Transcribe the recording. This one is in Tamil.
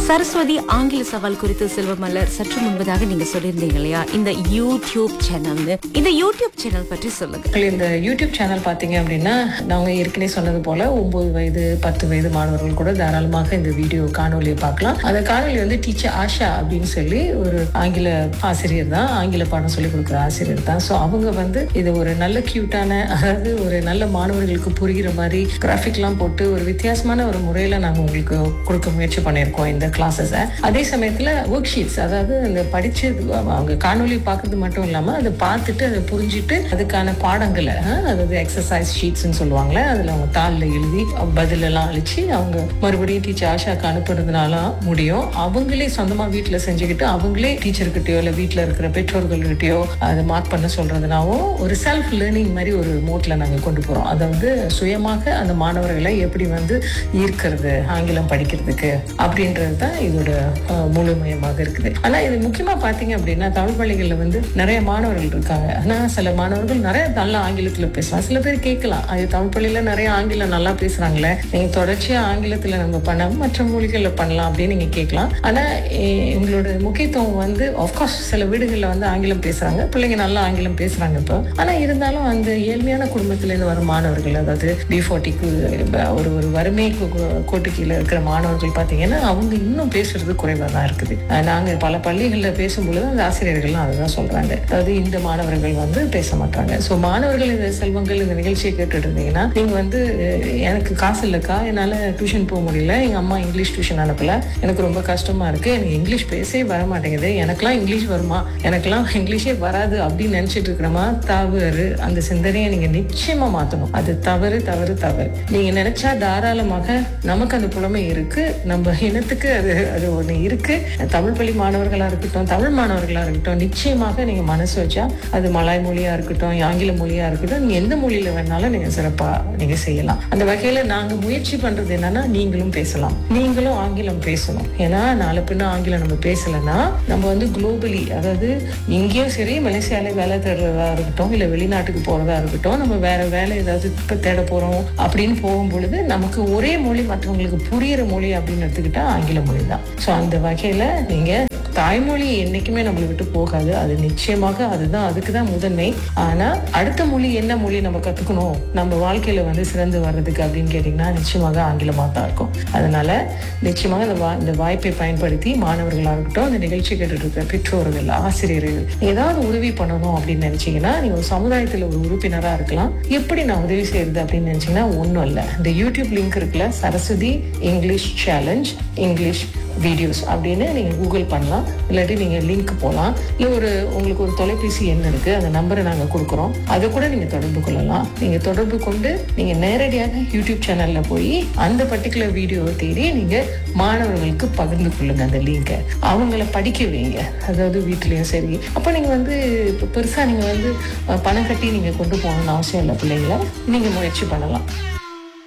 சரஸ்வதி ஆங்கில சவால் குறித்து செல்வமலர் சற்று முன்பதாக நீங்க சொல்லியிருந்தீங்க இல்லையா இந்த யூடியூப் சேனல்னு இந்த யூடியூப் சேனல் பற்றி சொல்லுங்க மக்கள் இந்த யூடியூப் சேனல் பார்த்தீங்க அப்படின்னா நாங்கள் ஏற்கனவே சொன்னது போல ஒன்பது வயது பத்து வயது மாணவர்கள் கூட தாராளமாக இந்த வீடியோ காணொலியை பார்க்கலாம் அந்த காணொலி வந்து டீச்சர் ஆஷா அப்படின்னு சொல்லி ஒரு ஆங்கில ஆசிரியர் தான் ஆங்கில பாடம் சொல்லி கொடுக்குற ஆசிரியர் தான் ஸோ அவங்க வந்து இது ஒரு நல்ல கியூட்டான அதாவது ஒரு நல்ல மாணவர்களுக்கு புரிகிற மாதிரி கிராஃபிக்லாம் போட்டு ஒரு வித்தியாசமான ஒரு முறையில் நாங்கள் உங்களுக்கு கொடுக்க முயற்சி பண்ணியிருக்கோம் இந்த கிளாஸஸை அதே சமயத்தில் ஒர்க் ஷீட்ஸ் அதாவது இந்த படிச்சு அவங்க காணொலி பார்க்கறது மட்டும் இல்லாமல் அதை பார்த்துட்டு அதை புரிஞ்சுட்டு அதுக்கான பாடங்களை அஹ், அதாவது எக்ஸசைஸ் ஷீட்ஸ்னு சொல்லுவாங்களே அதில் அவங்க தாளில் எழுதி பதிலெல்லாம் அழிச்சு அவங்க மறுபடியும் டீச்சர் ஆஷாக்கு அனுப்புறதுனால முடியும் அவங்களே சொந்தமாக வீட்டில் செஞ்சுக்கிட்டு அவங்களே டீச்சர்கிட்டயோ இல்லை வீட்டில் இருக்கிற பெற்றோர்கள்கிட்டயோ அதை மார்க் பண்ண சொல்றதுனாவும் ஒரு செல்ஃப் லேர்னிங் மாதிரி ஒரு மோட்ல நாங்கள் கொண்டு போகிறோம் அதை வந்து சுயமாக அந்த மாணவர்களை எப்படி வந்து ஈர்க்கிறது ஆங்கிலம் படிக்கிறதுக்கு அப்படின்றது தான் இதோட அஹ், முழுமையமாக இருக்குது ஆனால் இது முக்கியமாக பார்த்தீங்க அப்படின்னா தமிழ் பள்ளிகளில் வந்து நிறைய மாணவர்கள் இருக்காங்க ஆனால் சில மாணவர்கள் நிறைய நல்ல ஆங்கிலத்தில் பேசலாம் சில பேர் கேட்கலாம் அது தமிழ் பள்ளியில் நிறைய ஆங்கிலம் நல்லா பேசுகிறாங்களே நீங்கள் தொடர்ச்சியாக ஆங்கிலத்தில் நம்ம பண்ணாமல் மற்ற மொழிகளில் பண்ணலாம் அப்படின்னு நீங்கள் கேட்கலாம் ஆனால் எங்களோட முக்கியத்துவம் வந்து ஆஃப்கோர்ஸ் சில வீடுகளில் வந்து ஆங்கிலம் பேசுகிறாங்க பிள்ளைங்க நல்லா ஆங்கிலம் பேசுகிறாங்க இப்போ ஆனால் இருந்தாலும் அந்த ஏழ்மையான குடும்பத்திலேருந்து வர மாணவர்கள் அதாவது பி ஃபார்ட்டிக்கு ஒரு ஒரு வறுமை கு- கு- கோட்டு கீழே இருக்கிற மாணவர்கள் பார்த்தீங்கன்னா அவங்க இன்னும் பேசுறது குறைவாக தான் இருக்குது அஹ் நாங்க பல பள்ளிகளில் பேசும்பொழுது அந்த ஆசிரியர்கள்லாம் அதை தான் சொல்றாங்க அதாவது இந்த மாணவர்கள் வந்து பேச மாட்டாங்க ஸோ மாணவர்கள் இந்த செல்வங்கள் இந்த நிகழ்ச்சியை கேட்டுட்டு இருந்தீங்கன்னா நீங்க வந்து அஹ், எனக்கு காசு இல்லைக்கா என்னால் டியூஷன் போக முடியல எங்க அம்மா இங்கிலீஷ் டியூஷன் அனுப்பல எனக்கு ரொம்ப கஷ்டமா இருக்கு எனக்கு இங்கிலீஷ் பேசவே வர மாட்டேங்குது எனக்கெல்லாம் இங்கிலீஷ் வருமா எனக்கெல்லாம் இங்கிலீஷே வராது அப்படின்னு நினைச்சிட்டு இருக்கிறமா தவறு அந்த சிந்தனையை நீங்க நிச்சயமா மாத்தணும் அது தவறு தவறு தவறு நீங்க நினைச்சா தாராளமாக நமக்கு அந்த புலமை இருக்கு நம்ம இனத்துக்கு அது அது ஒண்ணு இருக்கு தமிழ் பள்ளி மாணவர்களா இருக்கட்டும் தமிழ் மாணவர்களா இருக்கட்டும் நிச்சயமாக நீங்க மனசு வச்சா அது மலாய் மொழியா இருக்கட்டும் ஆங்கில மொழியா இருக்கட்டும் நீங்க எந்த மொழியில வேணாலும் நீங்க சிறப்பா நீங்க செய்யலாம் அந்த வகையில நாங்க முயற்சி பண்றது என்னன்னா நீங்களும் பேசலாம் நீங்களும் ஆங்கிலம் பேசணும் ஏன்னா நாளை பின்ன ஆங்கிலம் நம்ம பேசலைன்னா நம்ம வந்து குளோபலி அதாவது இங்கேயும் சரி மலேசியால வேலை தேடுறதா இருக்கட்டும் இல்ல வெளிநாட்டுக்கு போறதா இருக்கட்டும் நம்ம வேற வேலை ஏதாவது இப்ப தேட போறோம் அப்படின்னு போகும் பொழுது நமக்கு ஒரே மொழி மற்றவங்களுக்கு புரியிற மொழி அப்படின்னு எடுத்துக்கிட்டா ஆங்கில மொழி தான் ஸோ அந்த வகையில நீங்க தாய்மொழி என்னைக்குமே நம்மளை விட்டு போகாது அது நிச்சயமாக அதுதான் அதுக்கு தான் முதன்மை ஆனா அடுத்த மொழி என்ன மொழி நம்ம கத்துக்கணும் நம்ம வாழ்க்கையில வந்து சிறந்து வர்றதுக்கு அப்படின்னு கேட்டீங்கன்னா நிச்சயமாக ஆங்கிலமா தான் இருக்கும் அதனால நிச்சயமாக இந்த வா- இந்த வாய்ப்பை பயன்படுத்தி மாணவர்களா இருக்கட்டும் இந்த நிகழ்ச்சி கேட்டுட்டு இருக்கிற பெற்றோர்கள் ஆசிரியர்கள் ஏதாவது உதவி பண்ணணும் அப்படின்னு நினைச்சீங்கன்னா நீங்க ஒரு சமுதாயத்துல ஒரு உறுப்பினரா இருக்கலாம் எப்படி நான் உதவி செய்யறது அப்படின்னு நினைச்சீங்கன்னா ஒண்ணும் இல்லை இந்த யூடியூப் லிங்க் இருக்குல்ல Saraswathi English challenge English videos அப்படின்னு நீங்கள் கூகுள் பண்ணலாம் இல்லாட்டி நீங்கள் லிங்க் போகலாம் இல்லை ஒரு உங்களுக்கு ஒரு தொலைபேசி எண் இருக்குது அந்த நம்பரை நாங்கள் கொடுக்குறோம் அதை கூட நீங்கள் தொடர்பு கொள்ளலாம் நீங்கள் தொடர்பு கொண்டு நீங்கள் நேரடியாக யூடியூப் சேனலில் போய் அந்த பர்டிகுலர் வீடியோவை தேடி நீங்கள் மாணவர்களுக்கு பகிர்ந்து கொள்ளுங்க அந்த லிங்கை அவங்கள படிக்க வைங்க அதாவது வீட்லேயும் சரி அப்போ நீங்கள் வந்து இப்போ பெருசாக நீங்கள் வந்து அஹ், பணம் கட்டி நீங்கள் கொண்டு போகணும்னு அவசியம் இல்லை பிள்ளைங்கள நீங்கள் முயற்சி பண்ணலாம்